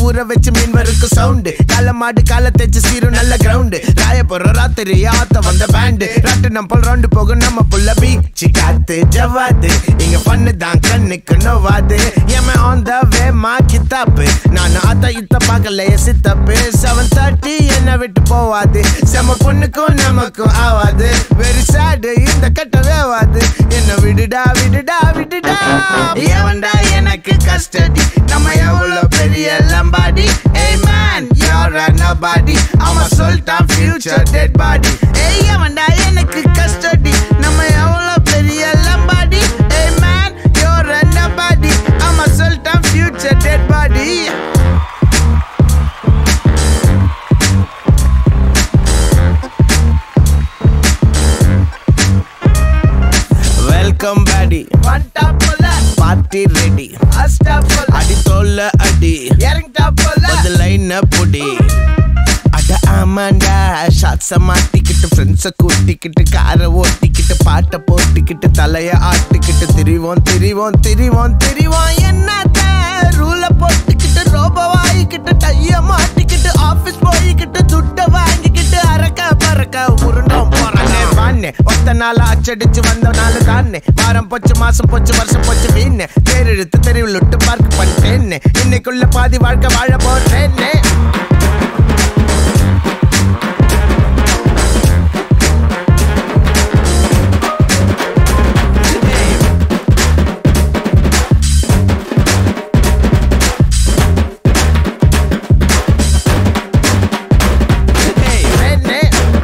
ஊற வச்சு மீன் வருக்கு சவுண்டு கால மாடு கால தேச்சு சீரும் நல்ல கிரவுண்டு ராய போற ராத்திரி ஆத்த வந்த பேண்டு ராட்டு நம்ம ரவுண்டு போகும் நம்ம புள்ள பீச்சு காத்து ஜவாது இங்க பண்ணு தான் கண்ணுக்கு நோவாது ஏமே ஆன் த வே மா கித்தாப்பு நான் ஆத்த இத்த பார்க்கலையே சித்தப்பு செவன் தேர்ட்டி என்ன விட்டு போவாது செம பொண்ணுக்கும் நமக்கும் ஆவாது வெரி சேடு இந்த கட்ட வேவாது என்ன விடுடா விடுடா விடுடா எவன்டா எனக்கு கஸ்டடி நம்ம எவ்வளவு பெரிய லம்பாடி ஏய் மேன் you're a nobody அவன் சொல்லிட்டான் future dead body ஏய் எவன்டா எனக்கு கஸ்டடி நம்ம எவ்வளவு பெரிய லம்பாடி ஏய் மேன் you're a nobody அவன் சொல்லிட்டான் future dead body வெல்கம் பேடி வண்டா போல பார்ட்டி ரெடி அஸ்டா போல அடி தோல்ல அடி இறங்கிட்டா போல அது லைன புடி அட ஆமாண்டா ஷாட்ஸ மாட்டிக்கிட்டு ஃப்ரெண்ட்ஸ கூட்டிக்கிட்டு காரை ஓட்டிக்கிட்டு பாட்டை போட்டுக்கிட்டு தலைய ஆட்டிக்கிட்டு திரிவோம் திரிவோம் திரிவோம் திரிவோம் என்னத்த ரூல போட்டுக்கிட்டு ரோப வாங்கிக்கிட்டு டைய மாட்டிக்கிட்டு ஆபீஸ் போய்கிட்டு துட்ட வாங்கிக்கிட்டு அரக்க பறக்க உருண்டோம் போறனே வாண்ணே ஒத்த நாள் அச்சடிச்சு வந்த நாள் தானே வாரம் போச்சு மாசம் போச்சு வருஷம் போச்சு வீணே தேர் இழுத்து தெருவில் விட்டு பார்க் பண்ணிட்டேன்னு இன்னைக்குள்ள பாதி வாழ்க்கை வாழ போறேன்னே Hey,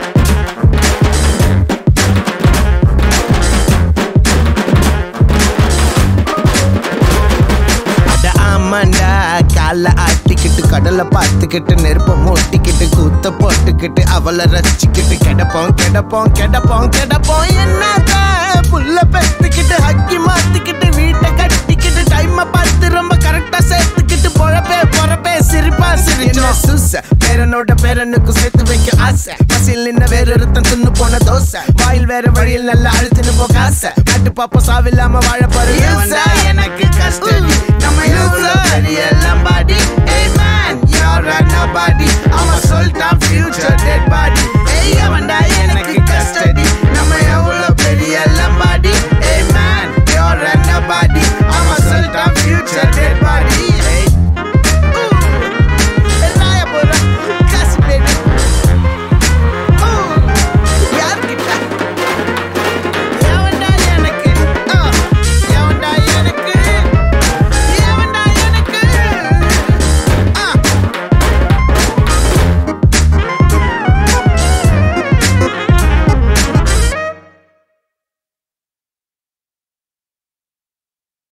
அட ஆமாண்டா கால ஆட்டிக்கிட்டு கடலை பார்த்துக்கிட்டு நெருப்ப மூட்டிக்கிட்டு கூத்த போட்டுக்கிட்டு அவளை ரசிச்சுக்கிட்டு கிடப்போம் கிடப்போம் கிடப்போம் கிடப்போம் என்னத புல்ல பெத்துக்கிட்டு ஹக்கி மாத்திக்கிட்டு வீட்டை கட்டிக்கிட்டு டைம் பார்த்து ரொம்ப கரெக்டா சேர்த்துக்கிட்டு பொழப்பே பொறப்பே சிரிப்பா சிரிச்சோ சூச பேரனோட பேரனுக்கு சேர்த்து வைக்க ஆசை பசியில் நின்ன வேற ஒருத்தன் தின்னு போன தோசை வாயில் வேற வழியில் நல்லா அழுத்துன்னு போக ஆசை கட்டு பாப்போம் சாவில்லாம வாழ போற எனக்கு கஷ்டம் நம்ம எவ்வளவு பெரிய லம்பாடி ஏய் மேன் you're a nobody